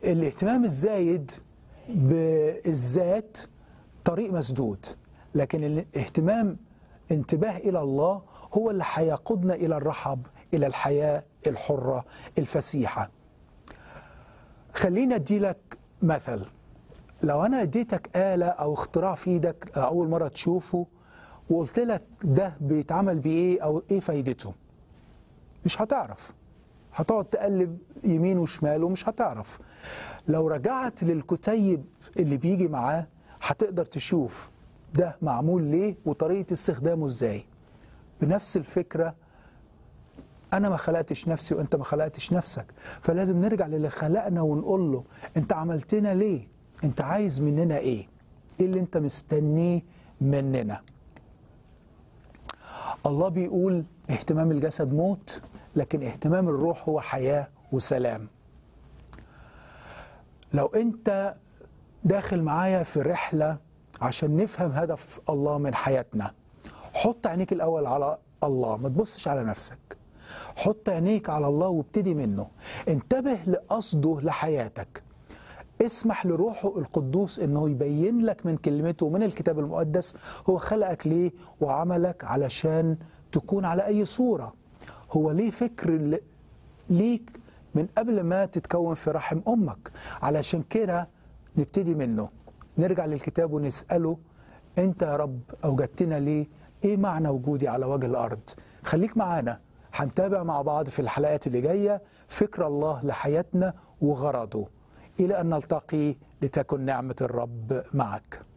الاهتمام الزايد بالذات طريق مسدود لكن الاهتمام انتباه إلى الله هو اللي هيقودنا إلى الرحب إلى الحياة الحرة الفسيحة خلينا أديلك مثل لو أنا اديتك آلة أو اختراع في إيدك أول مرة تشوفه وقلت لك ده بيتعمل بإيه أو إيه فايدته مش هتعرف هتقعد تقلب يمين وشمال ومش هتعرف لو رجعت للكتيب اللي بيجي معاه هتقدر تشوف ده معمول ليه وطريقة استخدامه ازاي بنفس الفكرة أنا ما خلقتش نفسي وأنت ما خلقتش نفسك فلازم نرجع للي خلقنا ونقول له أنت عملتنا ليه أنت عايز مننا إيه إيه اللي أنت مستنيه مننا الله بيقول اهتمام الجسد موت لكن اهتمام الروح هو حياة وسلام لو انت داخل معايا في رحلة عشان نفهم هدف الله من حياتنا حط عينيك الأول على الله ما تبصش على نفسك حط عينيك على الله وابتدي منه انتبه لقصده لحياتك اسمح لروحه القدوس انه يبين لك من كلمته ومن الكتاب المقدس هو خلقك ليه وعملك علشان تكون على اي صوره هو ليه فكر ليك من قبل ما تتكون في رحم امك علشان كده نبتدي منه نرجع للكتاب ونساله انت يا رب اوجدتنا ليه ايه معنى وجودي على وجه الارض خليك معانا هنتابع مع بعض في الحلقات اللي جايه فكر الله لحياتنا وغرضه الى ان نلتقي لتكن نعمه الرب معك